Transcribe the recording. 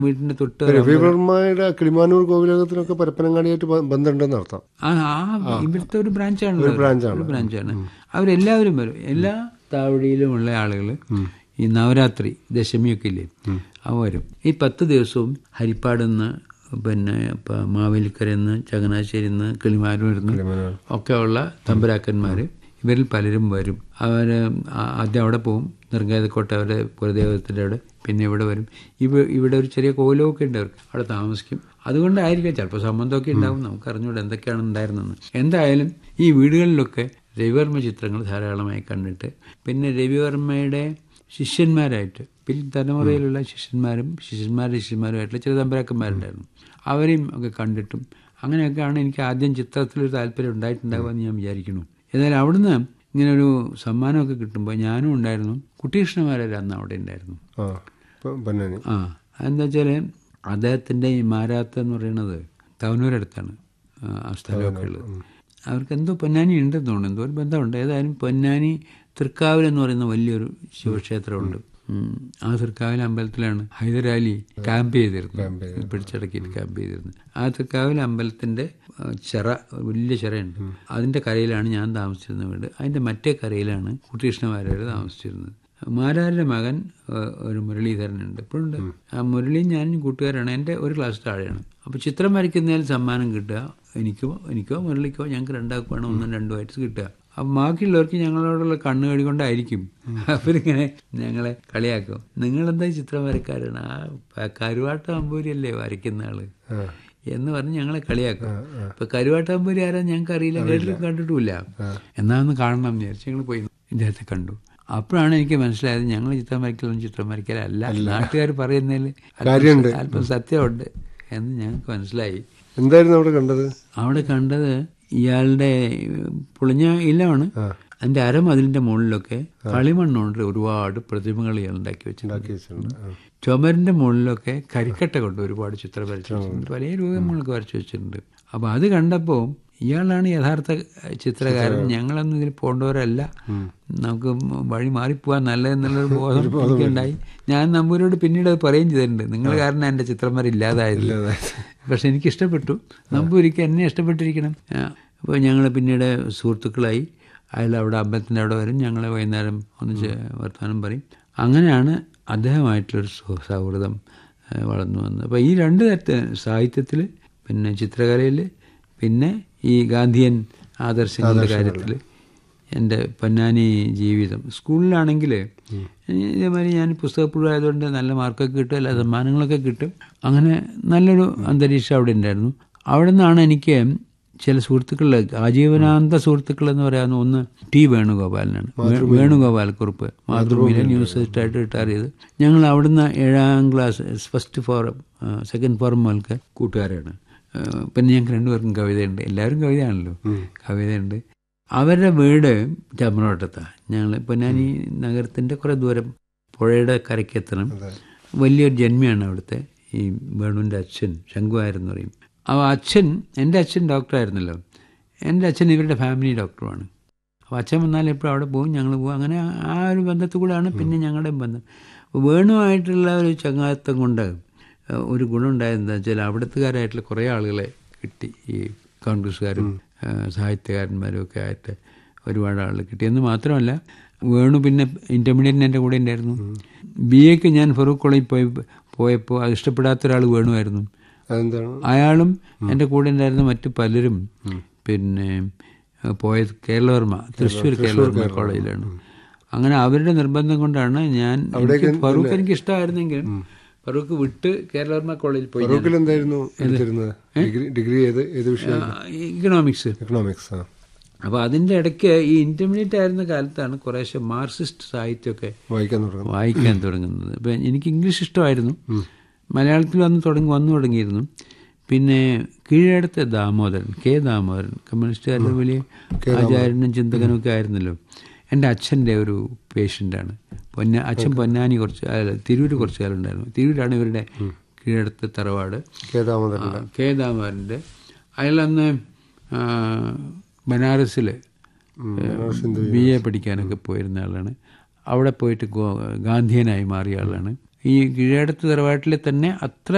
വീടിന്റെ തൊട്ട് രവിവർമ്മയുടെ കിളിമാനൂർ കോവിലകത്തിനൊക്കെ പരപ്പനങ്ങാടിയായിട്ട് ബ- ബന്ധമുണ്ടെന്ന് അർത്ഥം ആ ആ ഇവിടുത്തെ ഒരു ബ്രാഞ്ചാണ് ഒരു ബ്രാഞ്ചാണ്. ഒരു ബ്രാഞ്ചാണ് അവരെല്ലാവരും വരും എല്ലാ താവടിയിലുമുള്ള ആളുകൾ ഈ നവരാത്രി ദശമിയൊക്കെ ഇല്ലേ അവ വരും ഈ പത്ത് ദിവസവും ഹരിപ്പാടുന്ന് പിന്നെ പ- മാവേലിക്കരന്ന് ചങ്ങനാശ്ശേരിയിൽ നിന്ന് കിളിമാനൂരിൽ നിന്ന് ഒക്കെ ഉള്ള തമ്പുരാക്കന്മാര് ഇവരിൽ പലരും വരും അവർ ആദ്യം അവിടെ പോകും നിർഗാതക്കോട്ട അവരുടെ കുലദേവത്തിൻ്റെ അവിടെ പിന്നെ ഇവിടെ വരും ഇവ ഇവിടെ ഒരു ചെറിയ കോലമൊക്കെ ഉണ്ട് അവർക്ക് അവിടെ താമസിക്കും അതുകൊണ്ടായിരിക്കാം ചിലപ്പോൾ സംബന്ധമൊക്കെ ഉണ്ടാവും നമുക്ക് അറിഞ്ഞൂടെ എന്തൊക്കെയാണ് ഉണ്ടായിരുന്നെന്ന് എന്തായാലും ഈ വീടുകളിലൊക്കെ രവിവർമ്മ ചിത്രങ്ങൾ ധാരാളമായി കണ്ടിട്ട് പിന്നെ രവിവർമ്മയുടെ ശിഷ്യന്മാരായിട്ട് പിന്നെ തലമുറയിലുള്ള ശിഷ്യന്മാരും ശിഷ്യന്മാരുടെ ശിഷ്യന്മാരുമായിട്ടുള്ള ചില തമ്പരാക്കന്മാരുണ്ടായിരുന്നു അവരെയും ഒക്കെ കണ്ടിട്ടും അങ്ങനെയൊക്കെയാണ് എനിക്ക് ആദ്യം ചിത്രത്തിലൊരു താല്പര്യം ഉണ്ടായിട്ടുണ്ടാവുക എന്ന് ഞാൻ വിചാരിക്കുന്നു ഏതായാലും അവിടുന്ന് ഇങ്ങനെ ഒരു സമ്മാനമൊക്കെ കിട്ടുമ്പോൾ ഞാനും ഉണ്ടായിരുന്നു കുട്ടികൃഷ്ണമാരല്ല അന്ന് അവിടെ ഉണ്ടായിരുന്നു ആ പ- പൊന്നാനി ആ എന്താ വെച്ചാൽ അദ്ദേഹത്തിൻ്റെ ഈ മാരാത്ത എന്ന് പറയുന്നത് തവനൂരടുത്താണ് ആ, ആ സ്ഥലമൊക്കെ ഉള്ളത് അവർക്ക് എന്തോ പൊന്നാനി ഉണ്ടെന്ന് തോന്നുന്നു എന്തോ ഒരു ബന്ധമുണ്ട് ഏതായാലും പൊന്നാനി തൃക്കാവിൽ എന്ന് പറയുന്ന വലിയൊരു ശിവക്ഷേത്രമുണ്ട് ഉം. ആ തൃക്കാവിൽ അമ്പലത്തിലാണ് ഹൈദരാലി ക്യാമ്പ് ചെയ്തിരുന്നത് പിടിച്ചടക്കിയിട്ട് ക്യാമ്പ് ചെയ്തിരുന്നത് ആ തൃക്കാവിൽ അമ്പലത്തിന്റെ ആ, ചിറ വലിയ ചിറയുണ്ട് അതിന്റെ കരയിലാണ് ഞാൻ താമസിച്ചിരുന്ന വീട് അതിന്റെ മറ്റേ കരയിലാണ് കുട്ടികൃഷ്ണമാരാര് താമസിച്ചിരുന്നത് മാരാരുടെ മകൻ ഏഹ്, ഒരു മുരളീധരനുണ്ട് ഇപ്പോഴുണ്ട് ആ മുരളി ഞാൻ കൂട്ടുകാരാണ് എൻ്റെ ഒരു ക്ലാസ് താഴെയാണ് അപ്പോൾ ചിത്രം വരയ്ക്കുന്നതിൽ സമ്മാനം കിട്ടുക എനിക്കോ എനിക്കോ മുരളിക്കോ ഞങ്ങൾക്ക് രണ്ടാക്കുവാണ് ഒന്നും രണ്ടുമായിട്ട് കിട്ടുക അപ്പം ബാക്കിയുള്ളവർക്ക് ഞങ്ങളോടുള്ള കണ്ണുകടി കൊണ്ടായിരിക്കും അവരിങ്ങനെ ഞങ്ങളെ കളിയാക്കും നിങ്ങളെന്താ ഈ ചിത്രം വരക്കാരാണ് ആ പ- കരുവാട്ട അമ്പൂരിയല്ലേ വരയ്ക്കുന്ന ആള് എന്ന് പറഞ്ഞ് ഞങ്ങളെ കളിയാക്കും ഇപ്പൊ കരുവാട്ടാമ്പൂരി ആരാ ഞങ്ങൾക്ക് അറിയില്ല കേട്ടിട്ടും കണ്ടിട്ടുമില്ല എന്നാ ഒന്ന് കാണണം എന്ന് വിചാരിച്ചു ഞങ്ങൾ പോയി ഇദ്ദേഹത്തെ കണ്ടു അപ്പോഴാണ് എനിക്ക് മനസ്സിലായത് ഞങ്ങൾ ചിത്രം വരയ്ക്കലൊന്നും ചിത്രം വരയ്ക്കലല്ല നാട്ടുകാർ പറയുന്നതിൽ കാര്യമുണ്ട്. അല്പം സത്യമുണ്ട് എന്ന് ഞങ്ങൾക്ക് മനസ്സിലായി എന്തായിരുന്നു അവിടെ കണ്ടത് അവിടെ കണ്ടത് ഇയാളുടെ പൊളിഞ്ഞ ഇല്ലമാണ് അതിന്റെ അരമതിലിന്റെ മുകളിലൊക്കെ കളിമണ്ണുകൊണ്ട് ഒരുപാട് പ്രതിമകൾ ഇയാൾ ഉണ്ടാക്കി വെച്ചിട്ടുണ്ട് ഉണ്ടാക്കി വെച്ചിട്ടുണ്ട് ആ. ചുമരിന്റെ മുകളിലൊക്കെ കരിക്കട്ട കൊണ്ട് ഒരുപാട് ചിത്രം വരച്ചു വെച്ചിട്ടുണ്ട് പല രൂപങ്ങളൊക്കെ വരച്ചു വെച്ചിട്ടുണ്ട് അപ്പൊ അത് കണ്ടപ്പോൾ ഇയാളാണ് യഥാർത്ഥ ചിത്രകാരൻ ഞങ്ങളൊന്നും ഇതിൽ പോകേണ്ടവരല്ല നമുക്ക് വഴി മാറിപ്പോവാൻ നല്ലതെന്നുള്ളൊരു ബോധം എനിക്കുണ്ടായി ഞാൻ നമ്പൂരോട് പിന്നീട് അത് പറയുകയും ചെയ്തിട്ടുണ്ട് നിങ്ങൾ കാരണം എൻ്റെ ചിത്രം വരെ ഇല്ലാതായത് പക്ഷെ എനിക്ക് ഇഷ്ടപ്പെട്ടു നമ്പൂരിക്ക് എന്നെ ഇഷ്ടപ്പെട്ടിരിക്കണം അപ്പോൾ ഞങ്ങൾ പിന്നീട് സുഹൃത്തുക്കളായി അയാൾ അവിടെ അമ്പലത്തിൻ്റെ അവിടെ വരും ഞങ്ങൾ വൈകുന്നേരം ഒന്ന് ചെ- വർത്തമാനം പറയും അങ്ങനെയാണ് അദ്ദേഹമായിട്ടുള്ളൊരു സൗ- സൗഹൃദം ഏഹ്, വളർന്നു വന്നത് അപ്പോൾ ഈ രണ്ട് തരത്തിൽ സാഹിത്യത്തിൽ പിന്നെ ചിത്രകലയിൽ പിന്നെ ഈ ഗാന്ധിയൻ ആദർശങ്ങളുടെ കാര്യത്തിൽ എൻ്റെ പൊന്നാനി ജീവിതം സ്കൂളിലാണെങ്കിൽ ഇതേമാതിരി ഞാൻ പുസ്തകപ്പുഴായതുകൊണ്ട് നല്ല മാർക്കൊക്കെ കിട്ടും എല്ലാ സമ്മാനങ്ങളൊക്കെ കിട്ടും അങ്ങനെ നല്ലൊരു അന്തരീക്ഷം അവിടെ ഉണ്ടായിരുന്നു അവിടെ നിന്നാണ് എനിക്ക് ചില സുഹൃത്തുക്കൾ ആജീവനാന്ത സുഹൃത്തുക്കൾ എന്ന് പറയാവുന്ന ഒന്ന് ടി വേണുഗോപാലനാണ് വേ- വേണുഗോപാലക്കുറുപ്പ് മാതൃഭൂമിയിലെ ന്യൂസ് എഡിറ്ററായിട്ട് റിട്ടയർ ചെയ്ത് ഞങ്ങൾ അവിടുന്ന് ഏഴാം class first form second form മുതൽക്ക് കൂട്ടുകാരാണ് ആ, പിന്നെ ഞങ്ങൾക്ക് രണ്ടുപേർക്കും കവിതയുണ്ട് എല്ലാവരും കവിതയാണല്ലോ കവിതയുണ്ട് അവരുടെ വീട് ചമ്രവട്ടത്താണ് ഞങ്ങൾ പൊന്നാനി നഗരത്തിൻ്റെ കുറേ ദൂരം പുഴയുടെ കരയ്ക്ക് എത്തണം വലിയൊരു ജന്മിയാണ് അവിടുത്തെ ഈ വേണുവിൻ്റെ അച്ഛൻ ശംഖുവായെന്ന് പറയും ആ അച്ഛൻ എൻ്റെ അച്ഛൻ ഡോക്ടറായിരുന്നല്ലോ എൻ്റെ അച്ഛൻ ഇവരുടെ ഫാമിലി ഡോക്ടറുമാണ് അപ്പോൾ അച്ഛൻ വന്നാൽ എപ്പോഴും അവിടെ പോകും ഞങ്ങൾ പോകും അങ്ങനെ ആ ഒരു ബന്ധത്തിൽ കൂടെയാണ് പിന്നെ ഞങ്ങളുടെ ബന്ധം അപ്പോൾ വേണുമായിട്ടുള്ള ഒരു ചങ്ങാത്തം കൊണ്ട് ഏഹ്, ഒരു ഗുണം ഉണ്ടായത് എന്താ വെച്ചാൽ അവിടുത്തുകാരായിട്ടുള്ള കുറേ ആളുകളെ കിട്ടി ഈ കോൺഗ്രസ്സുകാരും ഏഹ്, സാഹിത്യകാരന്മാരും ഒക്കെ ആയിട്ട് ഒരുപാട് ആളുകൾ കിട്ടി എന്ന് മാത്രമല്ല വേണു പിന്നെ ഇൻ്റർമീഡിയറ്റിന് എൻ്റെ കൂടെ ഉണ്ടായിരുന്നു ബി എക്ക് ഞാൻ ഫറൂഖ് കോളേജിൽ പോയി പോയപ്പോൾ അത് ഇഷ്ടപ്പെടാത്ത ഒരാൾ വേണുമായിരുന്നു അതെന്താണ് അയാളും എൻ്റെ കൂടെ ഉണ്ടായിരുന്ന മറ്റു പലരും പിന്നെ ഏഹ്, പോയത് കേരളവർമ്മ തൃശ്ശൂർ കേരളവർമ്മ കോളേജിലാണ് അങ്ങനെ അവരുടെ നിർബന്ധം കൊണ്ടാണ് ഞാൻ എനിക്ക് ഫറൂഖ് എനിക്ക് ഇഷ്ടമായിരുന്നെങ്കിലും ഫറൂഖ് വിട്ട് കേരളവർമ്മ കോളേജിൽ പോയി ഞാൻ. ഫറൂഖിൽ എന്തായിരുന്നു എടുത്തിരുന്നത് ഡിഗ്രി ഡിഗ്രി ഏത് ഏത് വിഷയം ആ, ഇക്കണോമിക്സ് എക്കണോമിക്സ് ആ അപ്പോൾ അതിൻ്റെ ഇടയ്ക്ക് ഈ ഇൻ്റർമീഡിയറ്റ് ആയിരുന്ന കാലത്താണ് കുറേശ്ശെ മാർക്സിസ്റ്റ് സാഹിത്യമൊക്കെ വായിക്കാൻ തുടങ്ങുന്നു വായിക്കാൻ തുടങ്ങുന്നത് അപ്പം എനിക്ക് ഇംഗ്ലീഷ് ഇഷ്ടമായിരുന്നു മലയാളത്തിൽ വന്ന് തുടങ്ങി വന്നു തുടങ്ങിയിരുന്നു പിന്നെ കീഴടത്തെ ദാമോദരൻ കെ ദാമോദരൻ കമ്മ്യൂണിസ്റ്റുകാരുടെ വലിയ ആചാര്യനും ചിന്തകനും ഒക്കെ ആയിരുന്നല്ലോ എൻ്റെ അച്ഛൻ്റെ ഒരു പേഷ്യൻ്റാണ് പൊന്ന അച്ഛൻ പൊന്നാനി കുറച്ച് അല്ല തിരൂർ കുറച്ച് കാലം ഉണ്ടായിരുന്നു തിരൂരാണ് ഇവരുടെ കീഴടത്തെ തറവാട് കേദാമോദരൻ ആ, കെ ദാമോദരൻ്റെ അയാളന്ന് ആ, ബനാറസിൽ ബി എ പഠിക്കാനൊക്കെ പോയിരുന്ന ആളാണ് അവിടെ പോയിട്ട് ഗോ- ഗാന്ധിയനായി മാറിയ ആളാണ് ഈ കീഴടത്ത് തറവാട്ടിലെ തന്നെ അത്ര